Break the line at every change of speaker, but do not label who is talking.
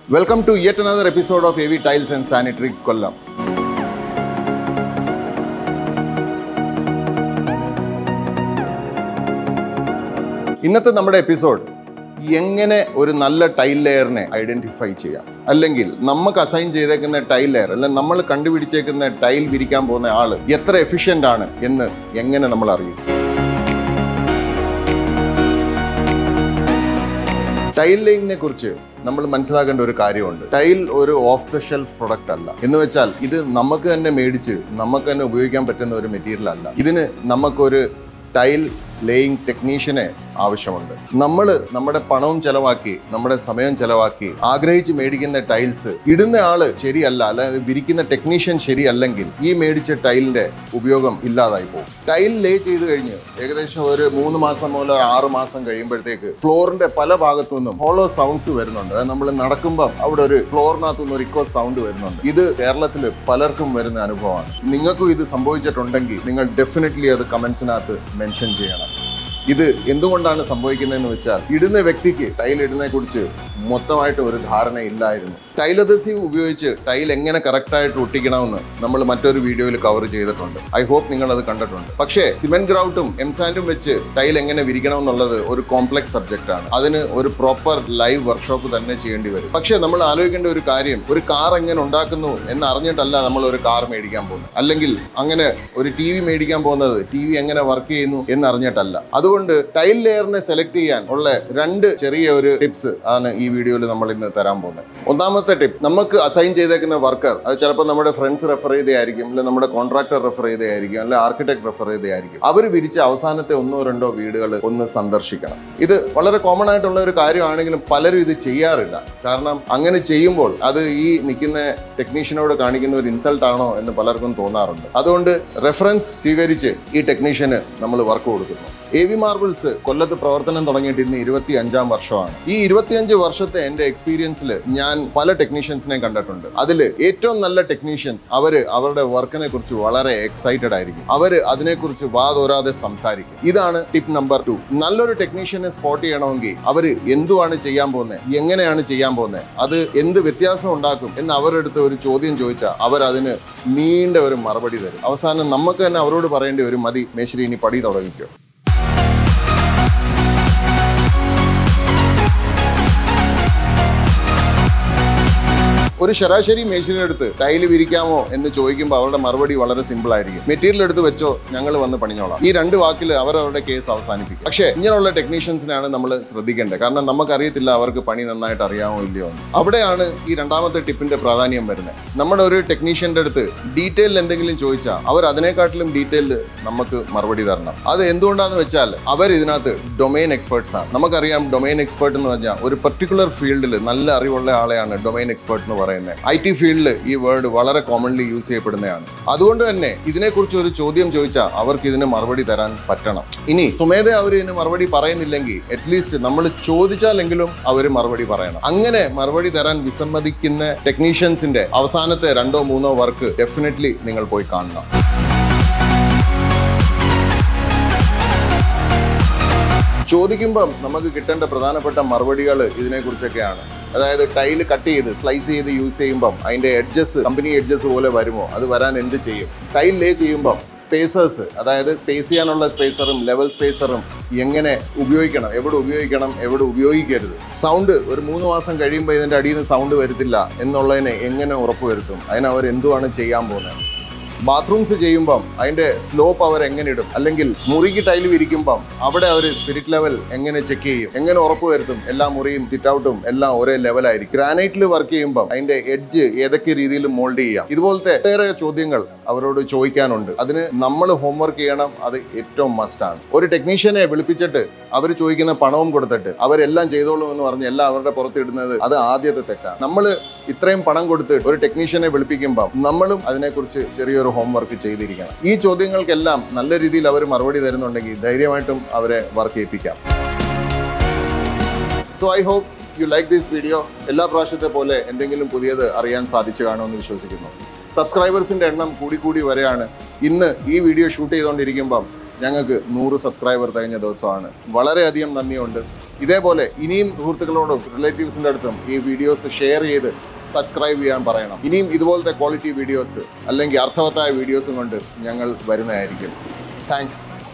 welcome to yet another episode of AV tiles and sanitary Kollam ഇന്നത്തെ നമ്മുടെ episode എങ്ങനെ ഒരു നല്ല ടൈൽ ലെയറിനെ ഐഡന്റിഫൈ ചെയ്യാം അല്ലെങ്കിൽ നമുക്ക് അസൈൻ ചെയ്തേക്കുന്ന ടൈൽ ലെയർ അല്ലെങ്കിൽ നമ്മൾ കണ്ടുപിടിച്ചേക്കുന്ന ടൈൽ വിരിക്കാൻ പോകുന്ന ആള് എത്ര എഫിഷ്യന്റ് ആണ് എന്ന് എങ്ങനെ നമ്മൾ അറിയും ടൈൽ ലെയിങ്ങിനെ കുറിച്ച് നമ്മൾ മനസ്സിലാക്കേണ്ട ഒരു കാര്യമുണ്ട് ടൈൽ ഒരു ഓഫ് ദ ഷെൽഫ് പ്രൊഡക്റ്റ് അല്ല എന്ന് വെച്ചാൽ ഇത് നമുക്ക് തന്നെ മേടിച്ച് നമുക്ക് തന്നെ ഉപയോഗിക്കാൻ പറ്റുന്ന ഒരു മെറ്റീരിയൽ അല്ല ഇതിന് നമുക്കൊരു ടൈൽ ലേയിങ് ടെക്നീഷ്യനെ ആവശ്യമുണ്ട് നമ്മൾ നമ്മുടെ പണവും ചെലവാക്കി നമ്മുടെ സമയം ചെലവാക്കി ആഗ്രഹിച്ച് മേടിക്കുന്ന ടൈൽസ് ഇടുന്ന ആള് ശരിയല്ല അല്ലാതെ വിരിക്കുന്ന ടെക്നീഷ്യൻ ശരിയല്ലെങ്കിൽ ഈ മേടിച്ച ടൈലിന്റെ ഉപയോഗം ഇല്ലാതായി പോകും ടൈൽ ലേ ചെയ്ത് കഴിഞ്ഞ് ഏകദേശം ഒരു മൂന്ന് മാസം മുതൽ ഒരു ആറ് മാസം കഴിയുമ്പോഴത്തേക്ക് ഫ്ലോറിന്റെ പല ഭാഗത്തു നിന്നും ഹോളോ സൗണ്ട്സ് വരുന്നുണ്ട് നമ്മൾ നടക്കുമ്പോൾ അവിടെ ഒരു ഫ്ലോറിനകത്തു നിന്ന് ഒരു ഇക്കോ സൗണ്ട് വരുന്നുണ്ട് ഇത് കേരളത്തിൽ പലർക്കും വരുന്ന അനുഭവമാണ് നിങ്ങൾക്കും ഇത് സംഭവിച്ചിട്ടുണ്ടെങ്കിൽ നിങ്ങൾ ഡെഫിനറ്റ്ലി അത് കമന്റ്സിനകത്ത് മെൻഷൻ ചെയ്യണം ഇത് എന്തുകൊണ്ടാണ് സംഭവിക്കുന്നതെന്ന് വെച്ചാൽ ഇടുന്ന വ്യക്തിക്ക് ടൈൽ ഇടുന്നതിനെ കുറിച്ച് മൊത്തമായിട്ട് ഒരു ധാരണ ഇല്ലായിരുന്നു ടൈൽ അദസീവ് ഉപയോഗിച്ച് ടൈൽ എങ്ങനെ കറക്റ്റായിട്ട് ഒട്ടിക്കണമെന്ന് നമ്മൾ മറ്റൊരു വീഡിയോയിൽ കവർ ചെയ്തിട്ടുണ്ട് ഐ ഹോപ്പ് നിങ്ങൾ അത് കണ്ടിട്ടുണ്ട് പക്ഷേ സിമെന്റ് ഗ്രൗട്ടും എംസാൻഡും വെച്ച് ടൈൽ എങ്ങനെ വിരിക്കണം എന്നുള്ളത് ഒരു കോംപ്ലക്സ് സബ്ജക്റ്റ് ആണ് അതിന് ഒരു പ്രോപ്പർ ലൈവ് വർക്ക്ഷോപ്പ് തന്നെ ചെയ്യേണ്ടി വരും പക്ഷേ നമ്മൾ ആലോചിക്കേണ്ട ഒരു കാര്യം ഒരു കാർ എങ്ങനെ ഉണ്ടാക്കുന്നു എന്ന് അറിഞ്ഞിട്ടല്ല നമ്മൾ ഒരു കാർ മേടിക്കാൻ പോകുന്നത് അല്ലെങ്കിൽ അങ്ങനെ ഒരു ടി വി മേടിക്കാൻ പോകുന്നത് ടി വി എങ്ങനെ വർക്ക് ചെയ്യുന്നു എന്ന് അറിഞ്ഞിട്ടല്ല അതുകൊണ്ട് ടൈൽ ലെയറിനെ സെലക്ട് ചെയ്യാൻ ഉള്ള രണ്ട് ചെറിയ ഒരു ടിപ്സ് ആണ് ഈ വീഡിയോയിൽ നമ്മൾ ഇന്ന് തരാൻ പോകുന്നത് ഒന്നാമത്തെ ടിപ്പ് നമുക്ക് അസൈൻ ചെയ്തേക്കുന്ന വർക്കർ അത് ചിലപ്പോൾ നമ്മുടെ ഫ്രണ്ട്സ് റെഫർ ചെയ്തതായിരിക്കും അല്ലെങ്കിൽ നമ്മുടെ കോൺട്രാക്ടർ റെഫർ ചെയ്തതായിരിക്കും അല്ലെങ്കിൽ ആർക്കിടെക്ട് റെഫർ ചെയ്തതായിരിക്കും അവർ വിരിച്ച അവസാനത്തെ ഒന്നോ രണ്ടോ വീടുകൾ ഒന്ന് സന്ദർശിക്കണം ഇത് വളരെ കോമൺ ആയിട്ടുള്ള ഒരു കാര്യമാണെങ്കിലും പലരും ഇത് ചെയ്യാറില്ല കാരണം അങ്ങനെ ചെയ്യുമ്പോൾ അത് ഈ നിൽക്കുന്ന ടെക്നീഷ്യനോട് കാണിക്കുന്ന ഒരു ഇൻസൾട്ട് ആണോ എന്ന് പലർക്കും തോന്നാറുണ്ട് അതുകൊണ്ട് റെഫറൻസ് സ്വീകരിച്ച് ഈ ടെക്നീഷ്യന് നമ്മൾ വർക്ക് കൊടുക്കുന്നു എ വി മാർബിൾസ് കൊല്ലത്ത് പ്രവർത്തനം തുടങ്ങിയിട്ട് ഇന്ന് ഇരുപത്തി അഞ്ചാം വർഷമാണ് ഈ ഇരുപത്തിയഞ്ച് വർഷത്തെ എന്റെ എക്സ്പീരിയൻസിൽ ഞാൻ പല ടെക്നീഷ്യൻസിനെ കണ്ടിട്ടുണ്ട് അതിൽ ഏറ്റവും നല്ല ടെക്നീഷ്യൻസ് അവര് അവരുടെ വർക്കിനെ കുറിച്ച് വളരെ എക്സൈറ്റഡ് ആയിരിക്കും അവര് അതിനെക്കുറിച്ച് വാതോരാതെ സംസാരിക്കും ഇതാണ് ടിപ്പ് നമ്പർ ടു നല്ലൊരു ടെക്നീഷ്യനെ സ്പോട്ട് ചെയ്യണമെങ്കിൽ അവര് എന്തുവാണ് ചെയ്യാൻ പോകുന്നത് എങ്ങനെയാണ് ചെയ്യാൻ പോകുന്നത് അത് എന്ത് വ്യത്യാസം ഉണ്ടാക്കും എന്ന് അവരുടെ അടുത്ത് ഒരു ചോദ്യം ചോദിച്ചാൽ അവരതിന് നീണ്ട ഒരു മറുപടി തരും അവസാനം നമുക്ക് തന്നെ അവരോട് പറയേണ്ടി വരും മതി മേശ്രി ഇനി പടി തുടങ്ങിക്കോ ഒരു ശരാശരി മേശിനെ എടുത്ത് ടൈല് വിരിക്കാമോ എന്ന് ചോദിക്കുമ്പോൾ അവരുടെ മറുപടി വളരെ സിമ്പിൾ ആയിരിക്കും മെറ്റീരിയൽ എടുത്ത് വെച്ചോ ഞങ്ങൾ വന്ന് പണിഞ്ഞോളാം ഈ രണ്ട് വാക്കിൽ അവർ അവരുടെ കേസ് അവസാനിപ്പിക്കും പക്ഷേ ഇങ്ങനെയുള്ള ടെക്നീഷ്യൻസിനാണ് നമ്മൾ ശ്രദ്ധിക്കേണ്ടത് കാരണം നമുക്കറിയത്തില്ല അവർക്ക് പണി നന്നായിട്ട് അറിയാമോ ഇല്ലയോ എന്ന് അവിടെയാണ് ഈ രണ്ടാമത്തെ ടിപ്പിന്റെ പ്രാധാന്യം വരുന്നത് നമ്മുടെ ഒരു ടെക്നീഷ്യന്റെ അടുത്ത് ഡീറ്റെയിൽ എന്തെങ്കിലും ചോദിച്ചാൽ അവർ അതിനെക്കാട്ടിലും ഡീറ്റെയിൽ നമുക്ക് മറുപടി തരണം അത് എന്തുകൊണ്ടാന്ന് വെച്ചാൽ അവർ ഇതിനകത്ത് ഡൊമൈൻ എക്സ്പേർട്സ് ആണ് നമുക്കറിയാം ഡൊമൈൻ എക്സ്പേർട്ട് എന്ന് പറഞ്ഞാൽ ഒരു പെർട്ടിക്കുലർ ഫീൽഡിൽ നല്ല അറിവുള്ള ആളെയാണ് ഡൊമൈൻ എക്സ്പേർട്ട് എന്ന് പറയുന്നത് ഐ ടി ഫീൽഡിൽ ഈ വേർഡ് വളരെ കോമൺലി യൂസ് ചെയ്യപ്പെടുന്നതാണ് അതുകൊണ്ട് തന്നെ ഇതിനെക്കുറിച്ച് ഒരു ചോദ്യം ചോദിച്ചാൽ അവർക്ക് ഇതിന് മറുപടി തരാൻ പറ്റണം ഇനി സുമേധ അവർ ഇതിന് മറുപടി പറയുന്നില്ലെങ്കിൽ അറ്റ്ലീസ്റ്റ് നമ്മൾ ചോദിച്ചാലെങ്കിലും അവർ മറുപടി പറയണം അങ്ങനെ മറുപടി തരാൻ വിസമ്മതിക്കുന്ന ടെക്നീഷ്യൻസിന്റെ അവസാനത്തെ രണ്ടോ മൂന്നോ വർക്ക് ഡെഫിനറ്റ്ലി നിങ്ങൾ പോയി കാണണം ചോദിക്കുമ്പം നമുക്ക് കിട്ടേണ്ട പ്രധാനപ്പെട്ട മറുപടികൾ ഇതിനെക്കുറിച്ചൊക്കെയാണ് അതായത് ടൈല് കട്ട് ചെയ്ത് സ്ലൈസ് ചെയ്ത് യൂസ് ചെയ്യുമ്പം അതിന്റെ എഡ്ജസ് കമ്പനി എഡ്ജസ് പോലെ വരുമോ അത് വരാൻ എന്ത് ചെയ്യും ടൈൽ ലേ ചെയ്യുമ്പം സ്പേസേഴ്സ് അതായത് സ്പേസ് ചെയ്യാനുള്ള സ്പേസറും ലെവൽ സ്പേസറും എങ്ങനെ ഉപയോഗിക്കണം എവിടെ ഉപയോഗിക്കണം എവിടെ ഉപയോഗിക്കരുത് സൗണ്ട് ഒരു മൂന്ന് മാസം കഴിയുമ്പോൾ ഇതിന്റെ അടിയിൽ നിന്ന് സൗണ്ട് വരത്തില്ല എന്നുള്ളതിനെ എങ്ങനെ ഉറപ്പുവരുത്തും അതിന് അവർ എന്തുവാണ് ചെയ്യാൻ പോകുന്നത് ബാത്റൂംസ് ചെയ്യുമ്പം അതിന്റെ സ്ലോപ്പ് അവർ എങ്ങനെ ഇടും അല്ലെങ്കിൽ മുറിക്ക് ടൈൽ വിരിക്കുമ്പം അവിടെ അവർ സ്പിരിറ്റ് ലെവൽ എങ്ങനെ ചെക്ക് ചെയ്യും എങ്ങനെ ഉറപ്പ് വരുത്തും എല്ലാ മുറിയും സിറ്റ് ഔട്ടും എല്ലാം ഒരേ ലെവലായിരിക്കും ഗ്രാനൈറ്റിൽ വർക്ക് ചെയ്യുമ്പം അതിന്റെ എഡ്ജ് ഏതൊക്കെ രീതിയിൽ മോൾഡ് ചെയ്യാം ഇതുപോലത്തെ ഒട്ടേറെ ചോദ്യങ്ങൾ അവരോട് ചോദിക്കാനുണ്ട് അതിന് നമ്മൾ ഹോംവർക്ക് ചെയ്യണം അത് ഏറ്റവും മസ്റ്റ് ആണ് ഒരു ടെക്നീഷ്യനെ വിളിപ്പിച്ചിട്ട് അവർ ചോദിക്കുന്ന പണവും കൊടുത്തിട്ട് അവരെല്ലാം ചെയ്തോളും എന്ന് പറഞ്ഞ് എല്ലാം അവരുടെ പുറത്തിടുന്നത് അത് ആദ്യത്തെ തെറ്റാണ് നമ്മൾ ഇത്രയും പണം കൊടുത്ത് ഒരു ടെക്നീഷ്യനെ വിളിപ്പിക്കുമ്പോൾ നമ്മളും അതിനെക്കുറിച്ച് ചെറിയൊരു ഹോംവർക്ക് ചെയ്തിരിക്കണം ഈ ചോദ്യങ്ങൾക്കെല്ലാം നല്ല രീതിയിൽ അവർ മറുപടി തരുന്നുണ്ടെങ്കിൽ ധൈര്യമായിട്ടും അവരെ വർക്ക് ചെയ്യിപ്പിക്കാം so I hope you like this video എല്ലാ പ്രാവശ്യത്തെ പോലെ എന്തെങ്കിലും പുതിയത് അറിയാൻ സാധിച്ചു കാണുമെന്ന് വിശ്വസിക്കുന്നു സബ്സ്ക്രൈബേഴ്സിന്റെ എണ്ണം കൂടി കൂടി വരെയാണ് ഇന്ന് ഈ വീഡിയോ ഷൂട്ട് ചെയ്തുകൊണ്ടിരിക്കുമ്പം ഞങ്ങൾക്ക് നൂറ് സബ്സ്ക്രൈബർ തികഞ്ഞ ദിവസമാണ് വളരെയധികം നന്ദിയുണ്ട് ഇതേപോലെ ഇനിയും സുഹൃത്തുക്കളോടും റിലേറ്റീവ്സിൻ്റെ അടുത്തും ഈ വീഡിയോസ് ഷെയർ ചെയ്ത് സബ്സ്ക്രൈബ് ചെയ്യാൻ പറയണം ഇനിയും ഇതുപോലത്തെ ക്വാളിറ്റി വീഡിയോസ് അല്ലെങ്കിൽ അർത്ഥവത്തായ വീഡിയോസും കൊണ്ട് ഞങ്ങൾ വരുന്നതായിരിക്കും താങ്ക്സ്